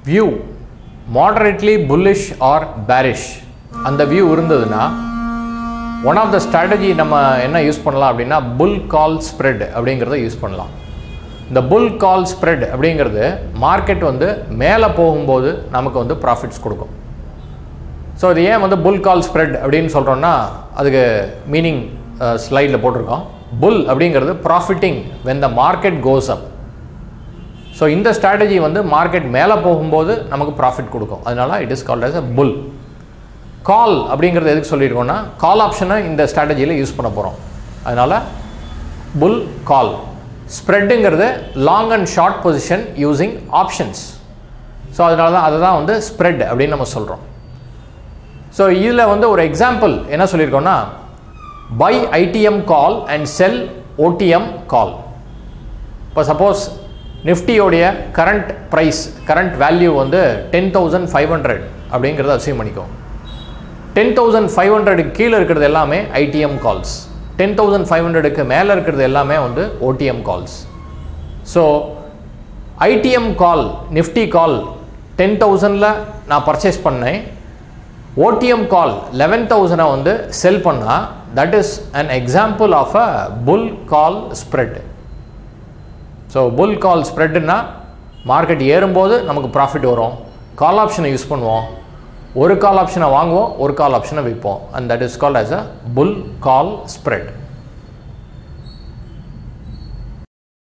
view moderately bullish or bearish அந்த view இருந்ததுன்னா one of the strategy நம்ம என்ன யூஸ் பண்ணலாம் அப்படின்னா புல் கால் ஸ்ப்ரெட் அப்படிங்கிறத யூஸ் பண்ணலாம் இந்த புல் கால் ஸ்ப்ரெட் அப்படிங்கிறது மார்க்கெட் வந்து மேலே போகும்போது நமக்கு வந்து ப்ராஃபிட்ஸ் கொடுக்கும் ஸோ இது ஏன் வந்து புல் கால் ஸ்ப்ரெட் அப்படின்னு சொல்கிறோன்னா அதுக்கு மீனிங் ஸ்லைடில் போட்டிருக்கோம் புல் அப்படிங்கிறது profiting when the market goes up so இந்த ஸ்ட்ராட்டஜி வந்து மார்க்கெட் மேலே போகும்போது நமக்கு ப்ராஃபிட் கொடுக்கும் அதனால it is called as a bull call அப்படிங்கிறது எதுக்கு சொல்லியிருக்கோம்னா கால் ஆப்ஷனை இந்த ஸ்ட்ராட்டஜியில் யூஸ் பண்ண போகிறோம் அதனால் புல் கால் ஸ்ப்ரெட்டுங்கிறது long and short position using options so அதனால தான் அதை தான் வந்து ஸ்ப்ரெட் அப்படின்னு நம்ம சொல்கிறோம் ஸோ இதில் வந்து ஒரு எக்ஸாம்பிள் என்ன சொல்லியிருக்கோம்னா buy ITM call and sell OTM call இப்போ சப்போஸ் நிஃப்டியோடைய கரண்ட் ப்ரைஸ் கரண்ட் வேல்யூ வந்து டென் தௌசண்ட் ஃபைவ் ஹண்ட்ரட் அப்படிங்கிறத அசீவ் பண்ணிக்கோ டென் தௌசண்ட் ஃபைவ் ஹண்ட்ரடுக்கு கீழே இருக்கிறது எல்லாமே ITM calls ten thousand five ஹண்ட்ரடுக்கு மேலே இருக்கிறது எல்லாமே வந்து OTM calls so ITM call Nifty call ten தௌசண்டில் நான் பர்ச்சேஸ் பண்ணேன் ஓடிஎம் கால் லெவன் தௌசண்டை வந்து செல் பண்ணால் that is an example of a bull call spread so bull call ஸ்ப்ரெட்டுன்னா மார்க்கெட் ஏறும்போது நமக்கு ப்ராஃபிட் வரும் கால் ஆப்ஷனை யூஸ் பண்ணுவோம் ஒரு கால் ஆப்ஷனை வாங்குவோம் ஒரு கால் ஆப்ஷனை விற்போம் and that is called as a bull call spread